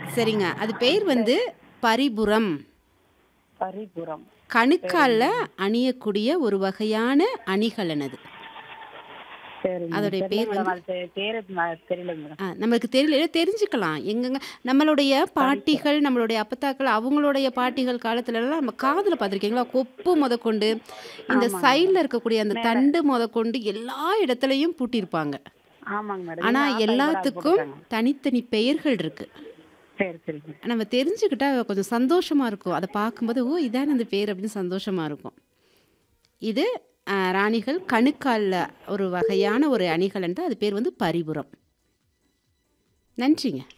சரிங்க அது பேர் வந்து பரிபுரம் பரிபுரம் கணுக்கால்ல அணியக்கூடிய ஒரு வகையான அணிகலன் அது சரிங்க அதோடைய தெரியல பேர் மேடம். அது தெ- பேரு ம- தெரியல மேடம் ஆ, நம்மளுக்கு தெரியல தெரிஞ்சுக்கலாம் எங்கங்க நம்மளுடைய பாட்டிகள் நம்மளுடைய அப்பத்தாக்கள் அவங்களுடைய பாட்டிகள் காலத்துலலாம் நம்ம காதில் பார்த்துருக்கீங்களா கொப்பு முதற்கொண்டு இந்த சைடில் இருக்கக்கூடிய அந்த தண்டு முதற்கொண்டு எல்லா இடத்துலையும் பூட்டியிருப்பாங்க ஆமாங்க மேடம் ஆனால் எங்க ஆத்தா கூட அது எல்லாத்துக்கும் போட்டிருக்காங்க. தனித்தனி பெயர்கள் இருக்கு சரி சரிங்க நம்ம தெரிஞ்சுக்கிட்டா கொஞ்சம் சந்தோஷமா இருக்கும் அதை பார்க்கும்போது ஓ இதான அந்த பேர் அப்படின்னு சந்தோஷமா இருக்கும் இது ஆ, ராணிகள் கணுக்கால்ல ஒரு வகையான ஒரு அணிகலன் தான் அது பேர் வந்து பரிபுரம் நன்றிங்க